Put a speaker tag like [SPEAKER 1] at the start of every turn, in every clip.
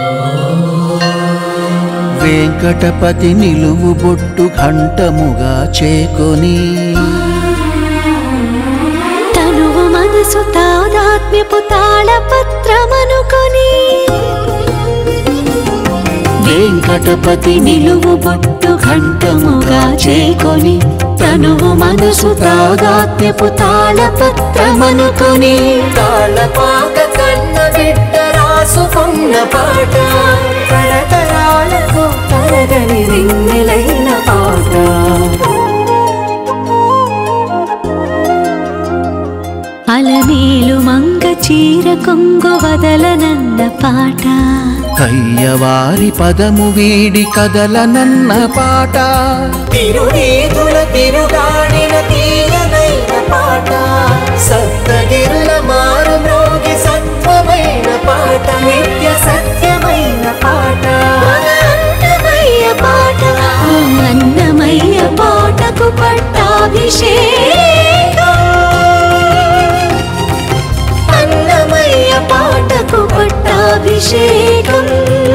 [SPEAKER 1] వెంకటపతి నిలువు బొట్టు ఘంటముగా చేకొని
[SPEAKER 2] తనువు మనసు తాదాత్మ్యపు తాళపత్రమనుకొని వెంకటపతి నిలువు బొట్టు ఘంటముగా చేకొని తనువు మనసు తాదాత్మ్యపు తాళపత్రమనుకొని తాళపాక కన్న బిడ్డ రాసుకున్న పాట తరతరాలకు తరగని రింగిలైన పాట అలమేలు మంగ చీర కొంగు వదలనన్న పాట
[SPEAKER 1] కయ్యవారి పదము వీడి కదలనన్న పాట
[SPEAKER 2] తిరునీతుల తిరుగాడిన తీయనైన పాట సప్తగిరుల మారు మ్రోగి సత్వమైన పాట నిత్య సత్యమైన పాట అన్నమయ్య పాట ఆ అన్నమయ్య పాటకు పట్టాభిషేకం అన్నమయ్య పాటకు పట్టాభిషేకం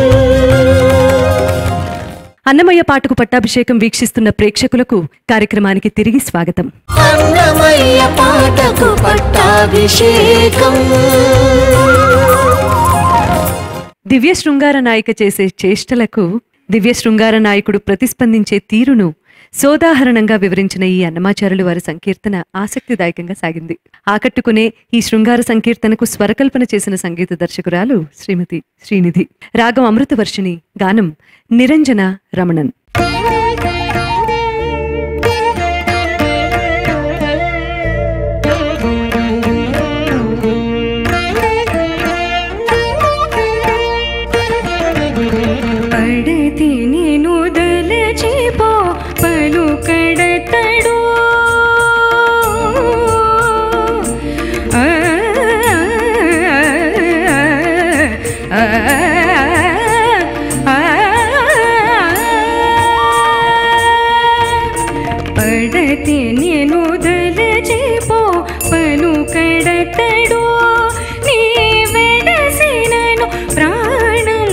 [SPEAKER 3] అన్నమయ్య పాటకు పట్టాభిషేకం వీక్షిస్తున్న ప్రేక్షకులకు కార్యక్రమానికి తిరిగి స్వాగతం
[SPEAKER 2] అన్నమయ్య పాటకు పట్టాభిషేకం
[SPEAKER 3] దివ్య శృంగార నాయిక చేసే చేష్టలకు దివ్య శృంగార నాయకుడు ప్రతిస్పందించే తీరును సోదాహరణంగా వివరించిన ఈ అన్నమాచారులు వారి సంకీర్తన ఆసక్తిదాయకంగా సాగింది ఆకట్టుకునే ఈ శృంగార సంకీర్తనకు స్వరకల్పన చేసిన సంగీత దర్శకురాలు శ్రీమతి శ్రీనిధి రాగం అమృతవర్షిణి గానం నిరంజన రమణన్
[SPEAKER 4] పడతి నేను దలచిపో పలుకడతడు ఆ, ఆ, ఆ, పడతి నేను దలచిపో పలుకడతడు నీ వెడసినను ప్రాణం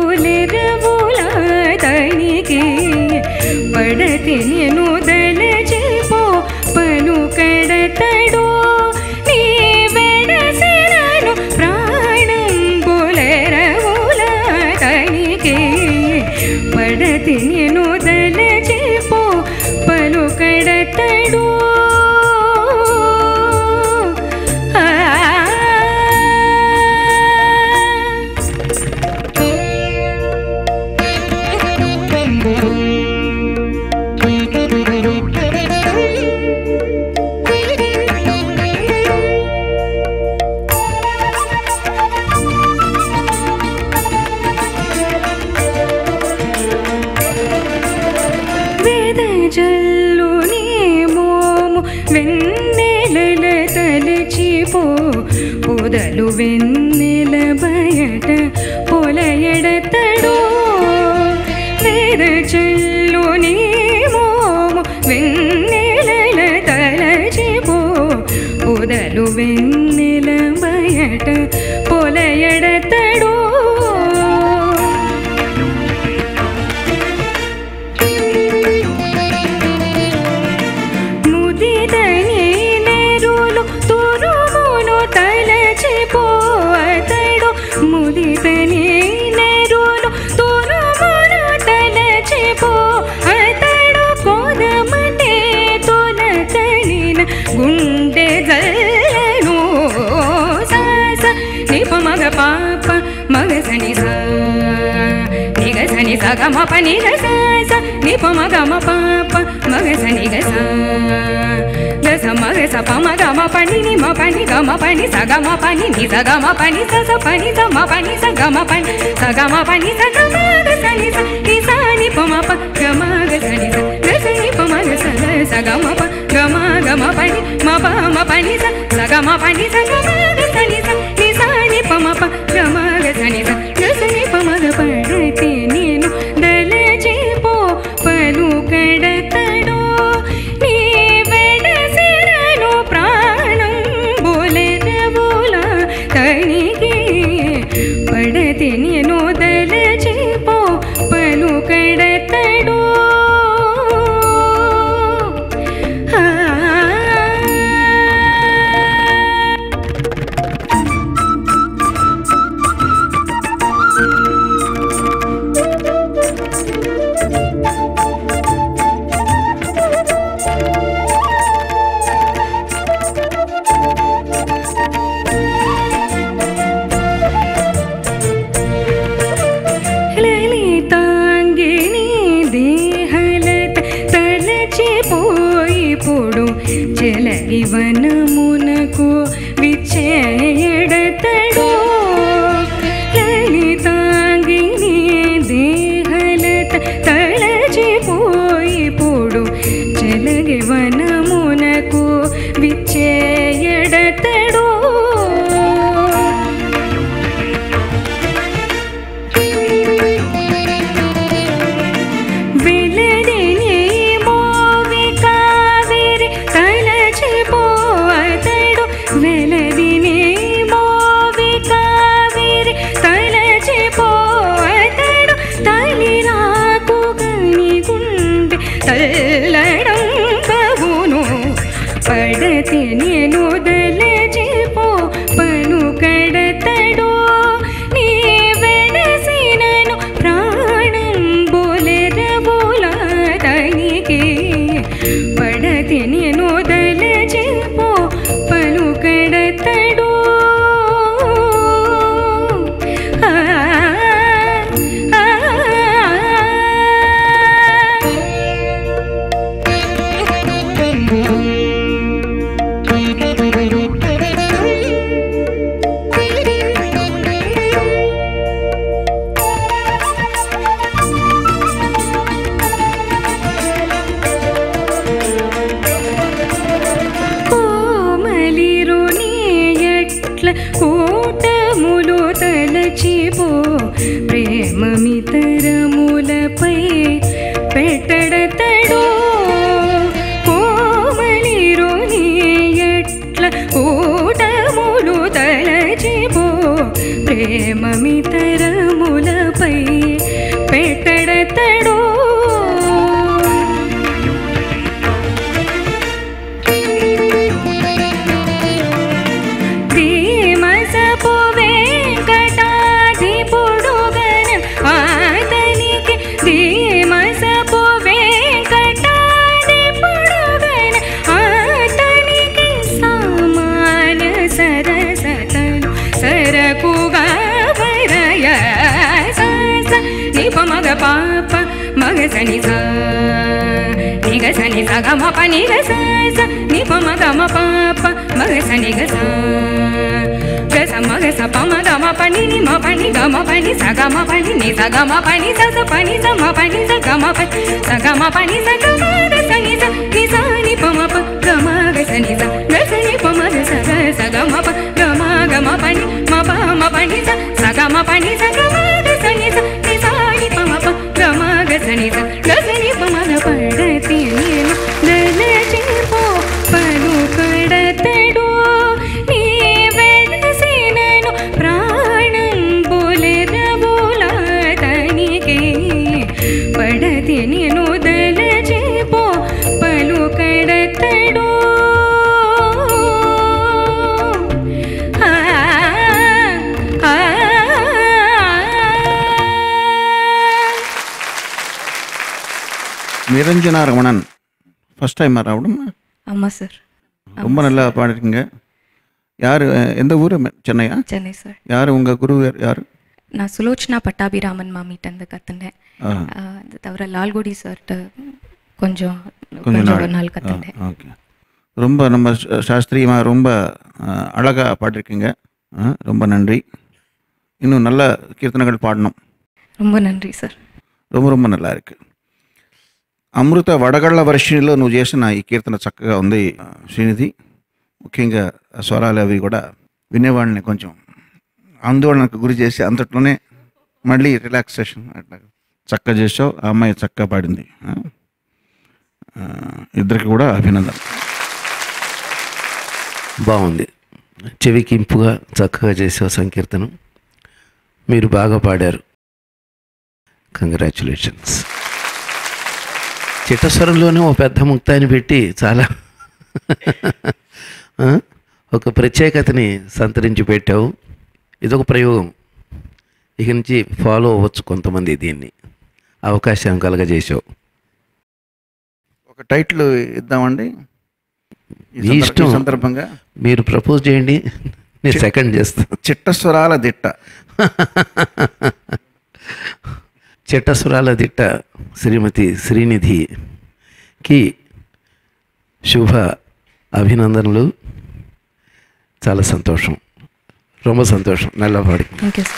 [SPEAKER 4] బులెరవులాతనికి పడతి నేను దలచిపో పలుకడతడు నీ వెడసినను ప్రాణం బులెరవులాతనికి పడతి నేను దలచిపో పలుకడతడు వేద జల్లు నీ మోము వెన్నెలల తలచిపో పొదలు వెన్నెల బయట పొలయడతడు వేద జల్లు నీ మోము వెన్నెలల తలచిపో పొదలు వెన్నెల బయట పొలయడతడు ముదిదని నెరులు తురుమును తలచిపోతడు ముదిదని నెరులు తురుమును తలచిపో అతడు కోదమటే తొలతనిన గుండె జల్లను సాస నిప మగ పాప మగ సని సా నిగ సని సగ మప నిగ సాస నిప మగ మ పాప మగ సని గ సా గ స మగ స ప మగ మ పని ని మ పని గ మ పని స గ మ పని ని స గ మ పని స స పని స మ పని స గ మ పని స గ మ పని స గ మ గ స ని స ని స ని ప మ ప గ మ గ స ని స గ స ని ప మ గ స గ స గ మ ప గ మ గ మ పని మ ప మ పని స స గ మ పని స గ మ గ స ని స ని స ని ప మ ప గ మ గ స ని స గ స ని ప మ గ పడతి నేను దలచిపో పలుకడతడు నీ వెడసిరను ప్రాణం బోలెదవుల తనికి పడతి నేను దల కడతడు లలితాంగిని దేహలత తలచిపోయిపోడు జలగివనమునకు విచ్చేయడతడు లలితాంగిని దేహలత తలచిపోయిపోడు జలగివనమునకు విచ్చేయడతడు వెలడిని మోవి కావేరి తలచిపోతడు వెలడిని మోవి కావేరి తలచిపోతడు తలి రాకు గని గుండె తల్లడం బహును పడతి నేను దలచిపో పను కడతడు నీ వెడసినను ప్రాణం బోలెర బోలానికి పడతి నేను దలచిపో పను కడతడు ఆ ఆ, కోమలిరుని ఎట్ల కూటములు తలచిపో ప్రేమమితరములపై పెట్టడతడు కోమలిరుని ఎట్ల కూటములు తలచిపో ప్రేమమితరములపై పెట్టడతడు ధీమసపు వెంకటాధిపుడుగన ఆతనికి ధీమసపు వెంకటాధిపుడుగన ఆతనికి సమాన సరసతలు సరకుగా వరయ సాస నిప మగ పాప మగ సని సా నిగ సని సగ మప నిగ సాస నిప మగ మ పాప మగ సని గ సా గ స మగ స ప మ గ మ ప ని ని మ ప ని గ మ ప ని స గ మ ప ని ని స గ మ ప ని స స ప ని స మ ప ని స గ మ ప స గ మ ప ని స గ మ గ స ని స ని స ని ప మ ప గ మ గ స ని స గ స ని ప మ గ స గ స గ మ ప గ మ గ మ ప ని మ ప మ ప ని స స గ మ ప ని స గ మ గ స ని స ని స ని ప మ ప గ మ గ స ని స గ స ని ప మ గ పడతి నేను దలచిపో పలు కడతడు నీ వెలసినను ప్రాణం బోలెర బోలాతనికి పడతి నేను దలచిపో పలు కడతడు ఆ ఆ
[SPEAKER 5] நிரஞ்சனா ரமணன் ஃபர்ஸ்ட் டைம் ராவடும்
[SPEAKER 6] ஆமாம் சார்
[SPEAKER 5] ரொம்ப நல்லா பாடிருக்கீங்க யார் எந்த ஊர் சென்னையா
[SPEAKER 6] சென்னை சார்
[SPEAKER 5] யார் உங்கள் குரு யார் யார்
[SPEAKER 6] நான் சுலோச்சனா பட்டாபிராமன் மாமிட்டேருந்து கற்றுண்டேன்
[SPEAKER 5] ஆ.
[SPEAKER 6] அது தவிர லால்குடி சார்கிட்ட கொஞ்சம்
[SPEAKER 5] கொஞ்ச
[SPEAKER 6] கொஞ்சம்
[SPEAKER 5] நாள்
[SPEAKER 6] நாள் கற்றுண்டேன்
[SPEAKER 5] ஓகே ரொம்ப நம்ம சா- சாஸ்திரியமா ரொம்ப அழகாக பாடிருக்கீங்க ஆ, ரொம்ப நன்றி இன்னும் நல்ல கீர்த்தனைகள் பாடணும்
[SPEAKER 6] ரொம்ப నன்றి సార్
[SPEAKER 5] ரொம்ப ரொம்ப நல்லா ఇருக்கு అమృత వడగళ్ళ వర్షిణిలో నువ్వు చేసిన ఈ కీర్తన చక్కగా ఉంది ఆ, శ్రీనిధి ముఖ్యంగా ఆ స్వరాలు అవి కూడా వినేవాళ్ళని కొంచెం ఆందోళనకు గురి చేసి అంతట్లోనే మళ్ళీ రిలాక్సేషన్ అట్లా చక్కగా చేసావు ఆ అమ్మాయి చక్కగా పాడింది ఆ? ఆ, ఇద్దరికి కూడా అభినందన
[SPEAKER 7] బాగుంది చెవికి ఇంపుగా చక్కగా చేసే సంకీర్తనం మీరు బాగా పాడారు కంగ్రాచులేషన్స్ చిట్టస్వరంలోనే ఓ పెద్ద ముక్తాన్ని పెట్టి చాలా ఆ, ఒక ప్రత్యేకతని సంతరించి పెట్టావు ఇదొక ప్రయోగం ఇక నుంచి ఫాలో అవ్వచ్చు కొంతమంది దీన్ని అవకాశం కలగజేసావు
[SPEAKER 5] ఒక టైటిల్ ఇద్దామండి ఈ
[SPEAKER 7] మీ
[SPEAKER 5] సందర్భ-
[SPEAKER 7] ఇష్టం.
[SPEAKER 5] ఈ సందర్భంగా
[SPEAKER 7] మీరు ప్రపోజ్ చేయండి నేను సెకండ్ చేస్తాను
[SPEAKER 5] చిట్టస్వరాల దిట్ట
[SPEAKER 7] చిట్టస్వరాల దిట్ట శ్రీమతి శ్రీనిధికి శుభ అభినందనలు చాలా సంతోషం రొమ్మ సంతోషం నల్లవాడి
[SPEAKER 6] థ్యాంక్ యూ సార్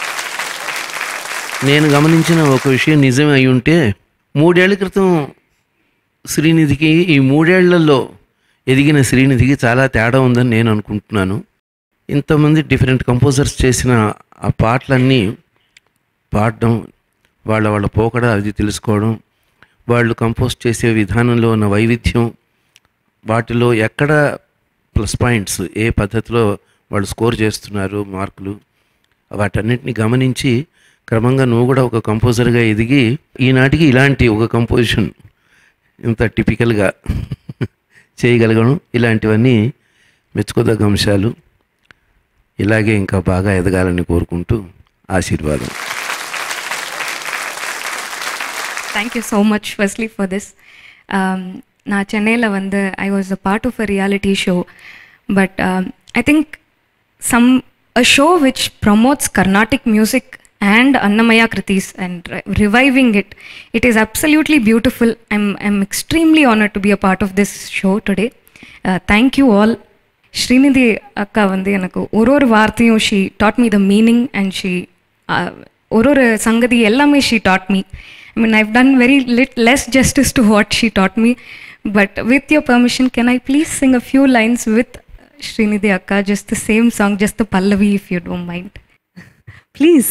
[SPEAKER 7] నేను గమనించిన ఒక విషయం నిజమే అయి ఉంటే మూడేళ్ల క్రితం శ్రీనిధికి ఈ మూడేళ్లలో ఎదిగిన శ్రీనిధికి చాలా తేడా ఉందని నేను అనుకుంటున్నాను ఇంతమంది డిఫరెంట్ కంపోజర్స్ చేసిన ఆ పాటలన్నీ పాడడం వాళ్ళ వాళ్ళ పోకడ అది తెలుసుకోవడం వాళ్ళు కంపోజ్ చేసే విధానంలో ఉన్న వైవిధ్యం వాటిలో ఎక్కడ ప్లస్ పాయింట్స్ ఏ పద్ధతిలో వాళ్ళు స్కోర్ చేస్తున్నారు మార్కులు వాటన్నిటిని గమనించి క్రమంగా నువ్వు కూడా ఒక కంపోజర్గా ఎదిగి ఈనాటికి ఇలాంటి ఒక కంపోజిషన్ ఇంత టిపికల్గా చేయగలగడం ఇలాంటివన్నీ మెచ్చుకోదగ్గ అంశాలు ఇలాగే ఇంకా బాగా ఎదగాలని కోరుకుంటూ ఆశీర్వాదం
[SPEAKER 6] thank you so much firstly for this நான் சென்னையில் வந்து I was a part of a reality show but I think some a show which promotes Carnatic music and Annamaya Kritis and re- reviving it. It is absolutely beautiful. I'm, I'm extremely honored to be a part of this show today. Uh, thank you all. Srinidhi அக்கா வந்து எனக்கு ஒரு ஒரு வார்த்தையும் she taught me the meaning and she ஒரு ஒரு சங்கதி எல்லாமே she taught me I mean I've done very little justice to what she taught me but with your permission can I please sing a few lines with Srinidhi அக்கா just the same song just the pallavi if you don't mind
[SPEAKER 3] please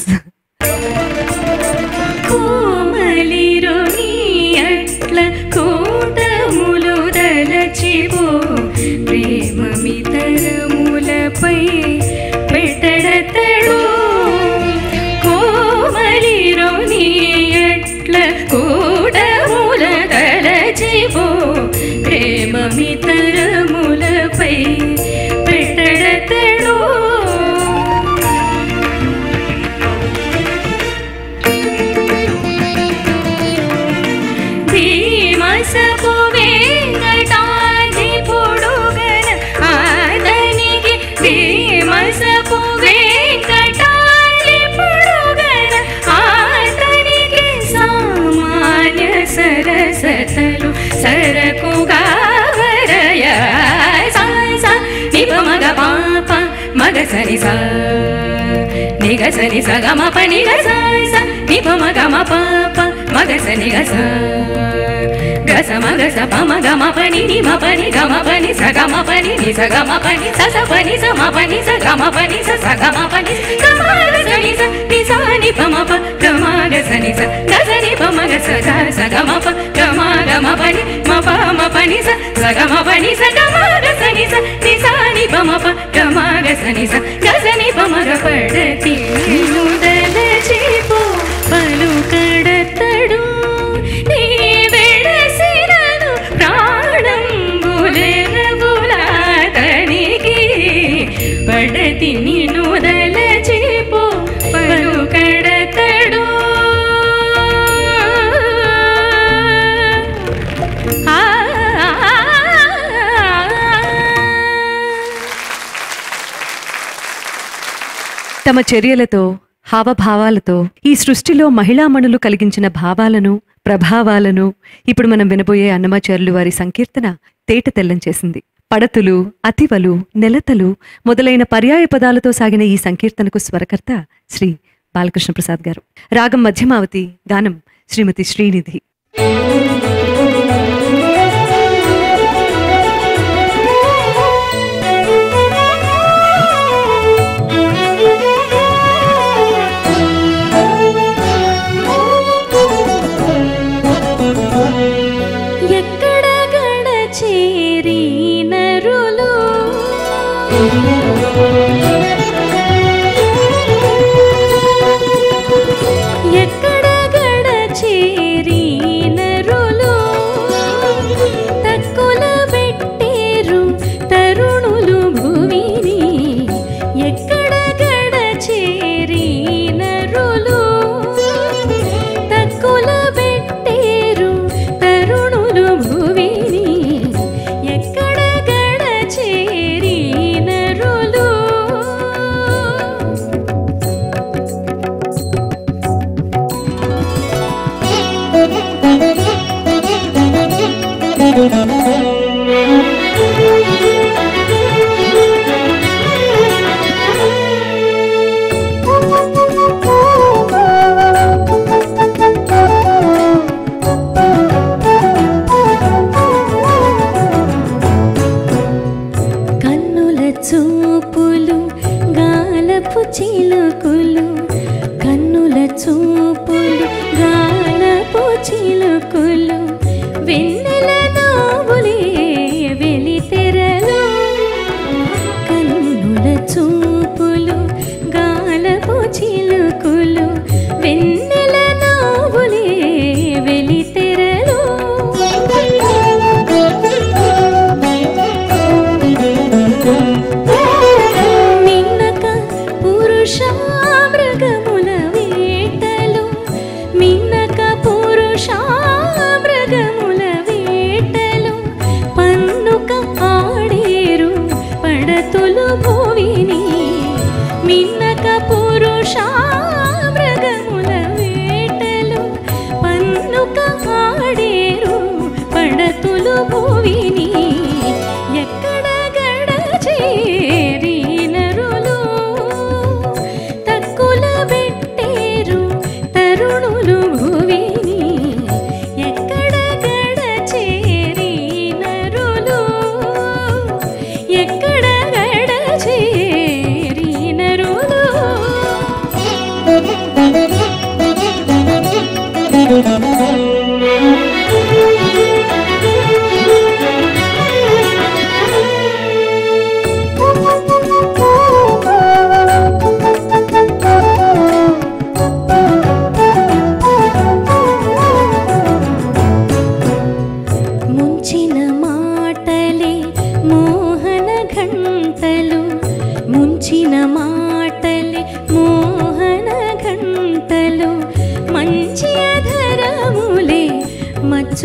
[SPEAKER 4] కోమలిరుని అట్ల కోటములు దలచిపో ప్రేమ మితరములపై పెట్టడతడు కోమలిరుని అట్ల కోటముల దలచిపో ప్రేమ మితరములపై పెట్టడతడు భీమసపు వెంకటాది పొడుగన ఆదనికి భీమసపు వెంకటాది పొడుగన ఆదనికి సామాన్య సరసతలు సరకుగా వరయ సా సా నిప మగ పాప మగ సరి సా నిగ సని స గమ ప నిగ స స నిప మ గమ పాప మగ స నిగ స గ స మ గ స ప మ గ మ ప ని ని మ ప ని గ మ ప ని స గ మ ప ని ని స గ మ ప ని స స ప ని స మ ప ని స గ మ ప ని స స గ మ ప ని స మ గ స ని స ని స ని ప మ ప గ మ గ స ని స గ స ని ప మ గ స గ స గ మ ప గ మ గ మ ప ని మ ప మ ప ని స స గ మ ప ని స గ మ గ స ని స ని స ని ప మ ప గ మ గ స ని స గ స ని ప మ గ పడతి నుదల చిపో పలు కడతడు నీ వెడసిరను ప్రాణం బులెరబులాతనికి పడతి నినుదల చిపో పలు కడతడు ఆ
[SPEAKER 3] తమ చర్యలతో హావభావాలతో ఈ సృష్టిలో మహిళామణులు కలిగించిన భావాలను ప్రభావాలను ఇప్పుడు మనం వినబోయే అన్నమాచార్యులు వారి సంకీర్తన తేట తెల్లం చేసింది పడతులు అతివలు నెలతలు మొదలైన పర్యాయ పదాలతో సాగిన ఈ సంకీర్తనకు స్వరకర్త శ్రీ బాలకృష్ణ ప్రసాద్ గారు రాగం మధ్యమావతి గానం శ్రీమతి శ్రీనిధి
[SPEAKER 4] ఎక్కడ గడచేరి నరులు ఎక్కడ గడ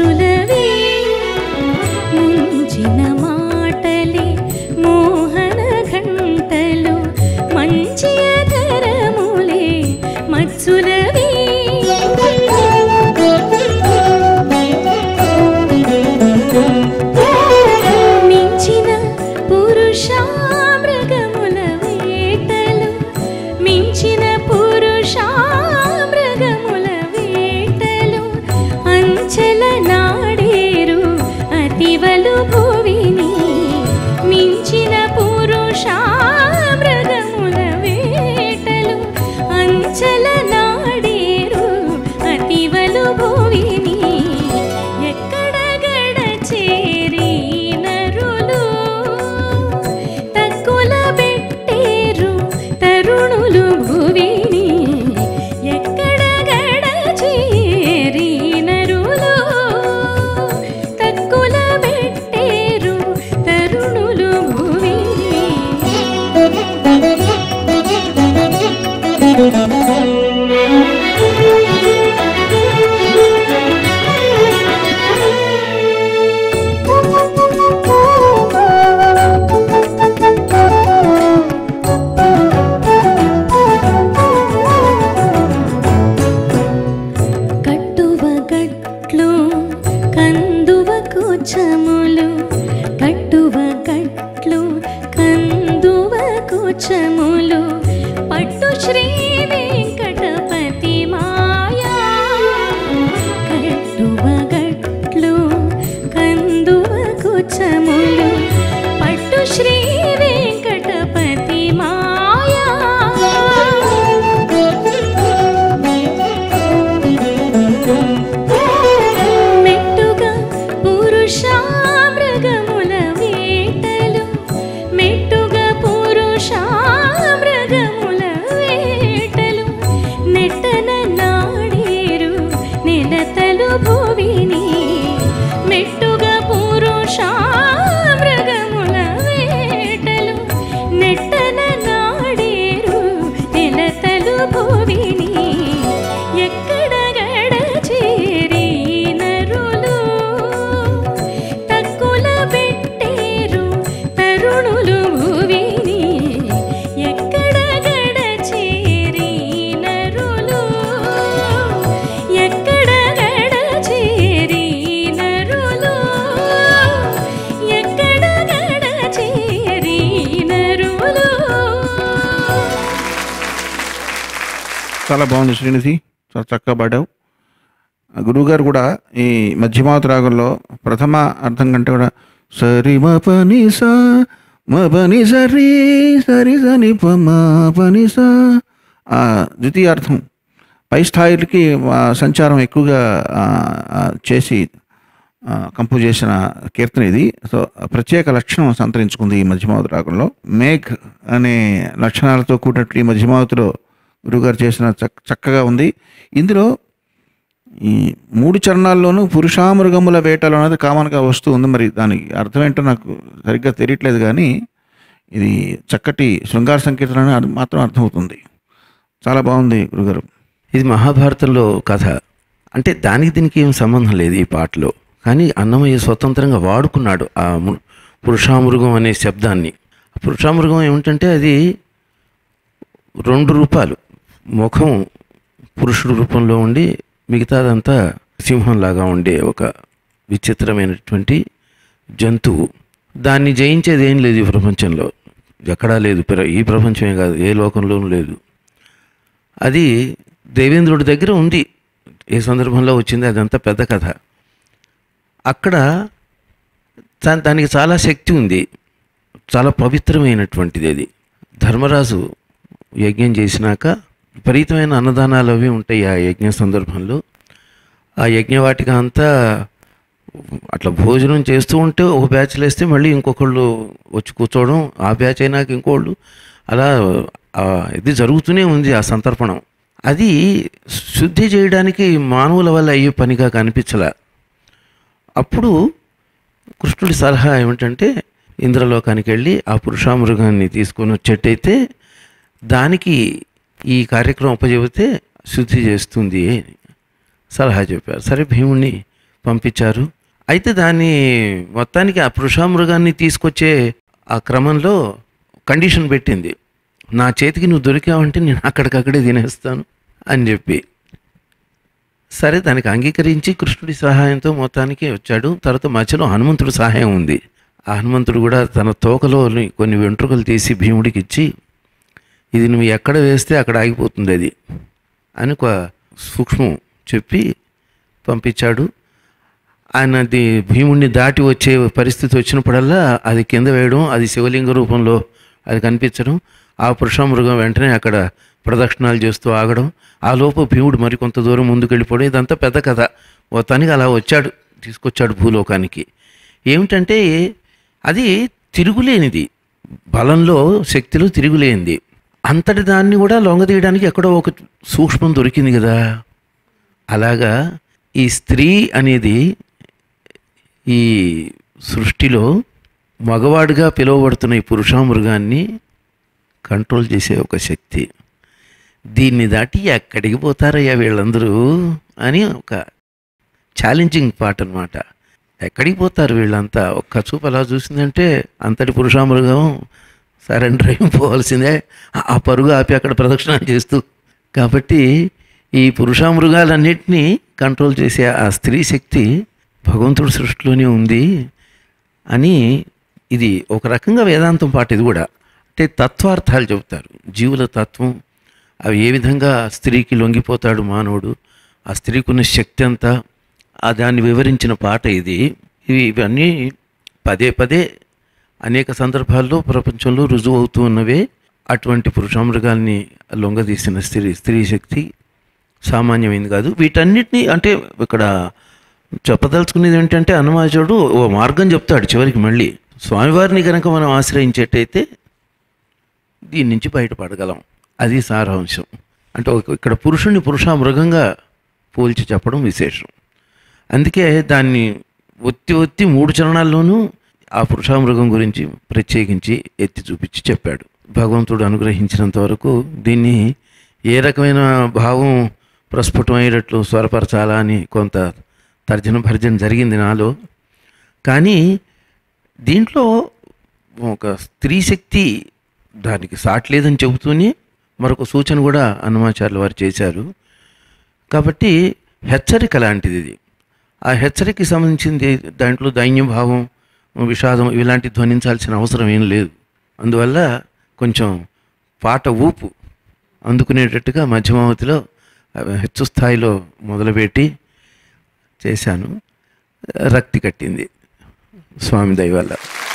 [SPEAKER 4] మచ్చులవి ముంచిన మాటలే మోహన ఘంటలు మంచి అధరములే మచ్చులవి మించిన పురుషామృగముల వేటలు మించిన పురుషామృగముల వేటలు అంచెల నాడేరు అతివలు భువిని మించిన పురుషామృగముల వేటలు అంచెల నాడేరు అతివలు భువిని ఎక్కడ గడచేరి నరులు తక్కుల పెట్టేరు తరుణులు భువిని ఎక్కడ గడచేరి నరులు తక్కుల పెట్టేరు తరుణులు భువిని కట్టువ గట్లు కందువ కూచములు కట్టువ గట్లు కందువ కూచములు పట్టు శ్రీ వెంకటపతి మాయా కట్టువ గట్లు కందువ కూచములు పట్టు శ్రీ వెంకటపతి మాయా మెట్టుగా పురుషామృగముల వేటలు మెట్టుగా పురుషామృగముల వేటలు నెట్టన నాడేరు నిలతలు భువిని మెట్టుగా పురుషామృగముల వేటలు నెట్టన నాడేరు నిలతలు భువిని ఎక్కడ గడచేరి నరులు తక్కుల పెట్టేరు తరుణులు భువిని ఎక్కడ గడచేరి నరులు ఎక్కడ గడచేరి నరులు ఎక్కడ గడచేరి నరులు
[SPEAKER 5] చాలా బాగుంది శ్రీనిధి చాలా చక్కగా పాడావు ఆ గురువుగారు కూడా ఈ మధ్యమావతి రాగంలో ప్రథమ అర్థం కంటే కూడా సరి మ పని సా మ పని సరి సరి సని ప మ పని సా ఆ ద్వితీయార్థం పై స్థాయిలకి ఆ, సంచారం ఎక్కువగా ఆ, ఆ, చేసి ఆ, కంపోజ్ చేసిన కీర్తన ఇది సో ప్రత్యేక లక్షణం సంతరించుకుంది ఈ మధ్యమావతి రాగంలో మేఘ్ అనే లక్షణాలతో కూడినట్లు ఈ మధ్యమావతిలో గురుగారు చేసిన చక్ చక్కగా ఉంది ఇందులో ఈ మూడు చరణాల్లోనూ పురుషామృగముల వేటలు అనేది కామన్గా వస్తూ ఉంది మరి దానికి అర్థం ఏంటో నాకు సరిగ్గా తెలియట్లేదు కానీ ఇది చక్కటి శృంగార సంకీర్తన అని అది మాత్రం అర్థమవుతుంది చాలా బాగుంది గురుగారు
[SPEAKER 7] ఇది మహాభారతంలో కథ అంటే దానికి దీనికి ఏం సంబంధం లేదు ఈ పాటలో కానీ అన్నమయ్య స్వతంత్రంగా వాడుకున్నాడు ఆ ము- పురుషామృగం అనే శబ్దాన్ని ఆ పురుషామృగం ఏమిటంటే అది రెండు రూపాలు ముఖం పురుషుడు రూపంలో ఉండి మిగతాదంతా సింహంలాగా ఉండే ఒక విచిత్రమైనటువంటి జంతువు దాన్ని జయించేది ఏం లేదు ఈ ప్రపంచంలో ఎక్కడా లేదు ప్ర- ఈ ప్రపంచమే కాదు ఏ లోకంలోనూ లేదు అది దేవేంద్రుడి దగ్గర ఉంది ఏ సందర్భంలో వచ్చింది అదంతా పెద్ద కథ అక్కడ దా- దానికి చాలా శక్తి ఉంది చాలా పవిత్రమైనటువంటిది అది ధర్మరాజు యజ్ఞం చేసినాక విపరీతమైన అన్నదానాలు అవి ఉంటాయి ఆ యజ్ఞ సందర్భంలో ఆ యజ్ఞవాటిక అంతా అట్లా భోజనం చేస్తూ ఉంటే ఒక బ్యాచ్ లేస్తే మళ్ళీ ఇంకొకళ్ళు వచ్చి కూర్చోవడం ఆ బ్యాచ్ అయినాక ఇంకోళ్ళు అలా ఆ ఇది జరుగుతూనే ఉంది ఆ సంతర్పణం అది శుద్ధి చేయడానికి మానవుల వల్ల అయ్యే పనిగా కనిపించలే అప్పుడు కృష్ణుడి సలహా ఏమిటంటే ఇంద్రలోకానికి వెళ్ళి ఆ పురుషామృగాన్ని తీసుకొని వచ్చేట్టయితే దానికి ఈ కార్యక్రమం ఉపజెబితే శుద్ధి చేస్తుంది అని సలహా చెప్పారు సరే భీముణ్ణి పంపించారు అయితే దాన్ని మొత్తానికి ఆ పురుషామృగాన్ని తీసుకొచ్చే ఆ క్రమంలో కండిషన్ పెట్టింది నా చేతికి నువ్వు దొరికావంటే నేను అక్కడికక్కడే తినేస్తాను అని చెప్పి సరే దానికి అంగీకరించి కృష్ణుడి సహాయంతో మొత్తానికి వచ్చాడు తర్వాత మధ్యలో హనుమంతుడి సహాయం ఉంది ఆ హనుమంతుడు కూడా తన తోకలోని కొన్ని వెంట్రుకలు తీసి భీముడికి ఇచ్చి ఇది నువ్వు ఎక్కడ వేస్తే అక్కడ ఆగిపోతుంది అది అని ఒక సూక్ష్మం చెప్పి పంపించాడు ఆయన అది భీముడిని దాటి వచ్చే పరిస్థితి వచ్చినప్పుడల్లా అది కింద వేయడం అది శివలింగ రూపంలో అది కనిపించడం ఆ పురుషమృగం వెంటనే అక్కడ ప్రదక్షిణాలు చేస్తూ ఆగడం ఆ లోపు భీముడు మరి కొంత దూరం ముందుకు వెళ్ళిపోవడం ఇదంతా పెద్ద కథ మొత్తానికి అలా వచ్చాడు తీసుకొచ్చాడు భూలోకానికి ఏమిటంటే అది తిరుగులేనిది బలంలో శక్తిలో తిరుగులేనిది అంతటి దాన్ని కూడా లొంగదీయడానికి ఎక్కడో ఒక సూక్ష్మం దొరికింది కదా అలాగా ఈ స్త్రీ అనేది ఈ సృష్టిలో మగవాడిగా పిలువబడుతున్న ఈ పురుషామృగాన్ని కంట్రోల్ చేసే ఒక శక్తి దీన్ని దాటి ఎక్కడికి పోతారయ్యా వీళ్ళందరూ అని ఒక ఛాలెంజింగ్ పాట అనమాట ఎక్కడికి పోతారు వీళ్ళంతా ఒక్క చూపు అలా చూసిందంటే అంతటి పురుషామృగం సరెండర్ అయిపోవాల్సిందే ఆ- ఆ పరుగు ఆపి అక్కడ ప్రదక్షిణ చేస్తూ కాబట్టి ఈ పురుషామృగాలన్నింటినీ కంట్రోల్ చేసే ఆ స్త్రీ శక్తి భగవంతుడి సృష్టిలోనే ఉంది అని ఇది ఒక రకంగా వేదాంతం పాట ఇది కూడా అంటే తత్వార్థాలు చెబుతారు జీవుల తత్వం అవి ఏ విధంగా స్త్రీకి లొంగిపోతాడు మానవుడు ఆ స్త్రీకి ఉన్న శక్తి అంతా ఆ దాన్ని వివరించిన పాట ఇది ఇవి ఇవన్నీ పదే పదే అనేక సందర్భాల్లో ప్రపంచంలో రుజువు అవుతూ ఉన్నవే అటువంటి పురుషామృగాల్ని లొంగదీసిన స్త్రీ స్త్రీ శక్తి సామాన్యమైంది కాదు వీటన్నిటినీ అంటే ఇక్కడ చెప్పదలుచుకునేది ఏంటంటే హనుమాచుడు ఓ మార్గం చెప్తాడు చివరికి మళ్ళీ స్వామివారిని కనుక మనం ఆశ్రయించేటైతే దీని నుంచి బయటపడగలం అది సారాంశం అంటే ఒక- ఇక్కడ పురుషుణ్ణి పురుష మృగంగా పోల్చి చెప్పడం విశేషం అందుకే దాన్ని ఒత్తి ఒత్తి మూడు చరణాల్లోనూ ఆ పురుషామృగం గురించి ప్రత్యేకించి ఎత్తి చూపించి చెప్పాడు భగవంతుడు అనుగ్రహించినంత వరకు దీన్ని ఏ రకమైన భావం ప్రస్ఫుటమయ్యేటట్లు స్వరపరచాలా అని కొంత తర్జన భర్జన జరిగింది నాలో కానీ దీంట్లో ఒక స్త్రీ శక్తి దానికి సాటి లేదని చెబుతూనే మరొక సూచన కూడా హనుమాచార్యుల వారు చేశారు కాబట్టి హెచ్చరిక లాంటిది ఇది ఆ హెచ్చరికకి సంబంధించింది దాంట్లో దైన్యభావం విషాదం ఇలాంటి ధ్వనించాల్సిన అవసరం ఏం లేదు అందువల్ల కొంచెం పాట ఊపు అందుకునేటట్టుగా మధ్యమావతిలో ఆ, హెచ్చు స్థాయిలో మొదలుపెట్టి చేశాను రక్తి కట్టింది స్వామి దయ వల్ల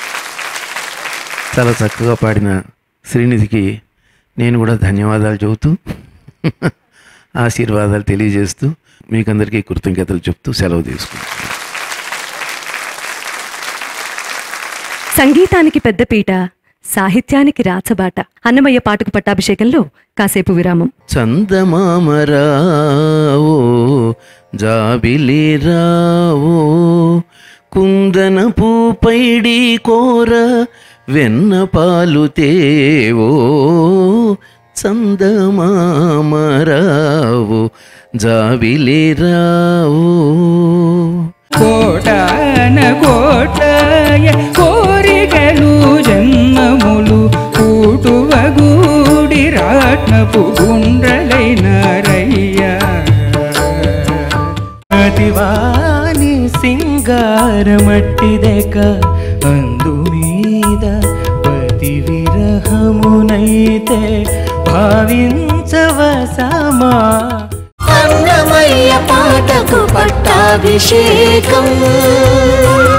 [SPEAKER 7] చాలా చక్కగా పాడిన శ్రీనిధికి నేను కూడా ధన్యవాదాలు చెబుతూ ఆశీర్వాదాలు తెలియజేస్తూ మీకందరికీ కృతజ్ఞతలు చెప్తూ సెలవు తీసుకుంటాను
[SPEAKER 3] సంగీతానికి పెద్దపీట సాహిత్యానికి రాచబాట అన్నమయ్య పాటకు పట్టాభిషేకంలో కాసేపు విరామం
[SPEAKER 7] చందమామరావో జాబిలి రావో కుందన పూపైడి కోర వెన్న పాలు తేవో చందమామరావో జాబిలి రావో
[SPEAKER 8] కోటాన కోటాయ కోరికలు జన్మములు కూటువగూడి రాట్నపు గుండ్రలైన రయ్యా అతివాని సింగారమట్టిదెక అందు మీద పతి విరహమునైతే భావించవసమా
[SPEAKER 2] అన్నమయ్య పాటకు పట్టాభిషేకం